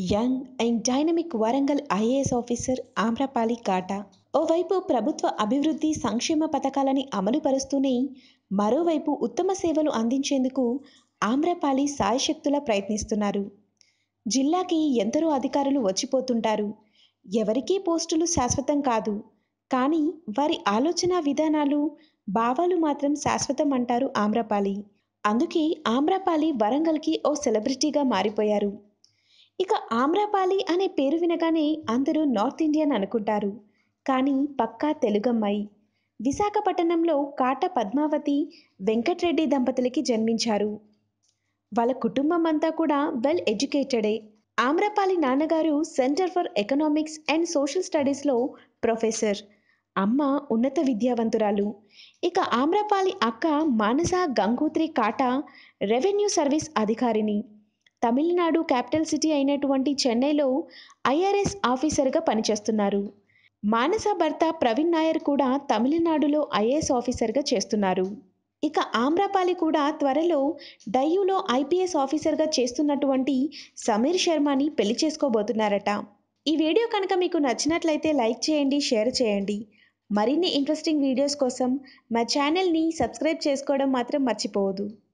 young and dynamic Warangal IAS officer Amrapali Kata ఓవైపు ప్రభుత్వ అభివృద్ధి సంక్షేమ పథకాలని అమలు పరుస్తూనే మరోవైపు ఉత్తమ సేవలు అందించేందుకు ఆమ్రపాలి సాయశక్తులా ప్రయత్నిస్తున్నారు జిల్లాకి ఎందరో అధికారులు వచ్చిపోతుంటారు ఎవరికీ పోస్టులు శాశ్వతం కాదు కానీ వారి ఆలోచన విధానాలు భావాలు మాత్రం శాశ్వతం అంటారు ఆమ్రపాలి అందుకే ఆమ్రపాలి వరంగల్కి ఓ సెలబ్రిటీగా మారిపోయారు ఇక ఆమ్రపాలి అనే పేరు వినగానే అందరూ నార్త్ ఇండియన్ అనుకుంటారు కానీ పక్కా తెలుగమ్మాయి విశాఖపట్నంలో కాట పద్మావతి వెంకట్రెడ్డి దంపతులకి జన్మించారు వాళ్ళ కుటుంబం అంతా కూడా వెల్ ఎడ్యుకేటెడే ఆమ్రపాలి నాన్నగారు centre for economics and social స్టడీస్లో ప్రొఫెసర్ అమ్మ ఉన్నత విద్యావంతురాలు ఇక ఆమ్రపాలి అక్క మానస గంగోత్రి కాటా రెవెన్యూ సర్వీస్ అధికారిని తమిళనాడు క్యాపిటల్ సిటీ అయినటువంటి చెన్నైలో ఐఆర్ఎస్ ఆఫీసర్గా పనిచేస్తున్నారు మానస భర్త ప్రవీణ్ నాయర్ కూడా తమిళనాడులో ఐఏఎస్ ఆఫీసర్గా చేస్తున్నారు ఇక ఆమ్రపాలి కూడా త్వరలో డయ్యూలో ఐపీఎస్ ఆఫీసర్గా చేస్తున్నటువంటి సమీర్ శర్మని పెళ్లి చేసుకోబోతున్నారట ఈ వీడియో కనుక మీకు నచ్చినట్లయితే లైక్ చేయండి షేర్ చేయండి మరిన్ని ఇంట్రెస్టింగ్ వీడియోస్ కోసం మా ఛానల్ని సబ్స్క్రైబ్ చేసుకోవడం మాత్రం మర్చిపోవద్దు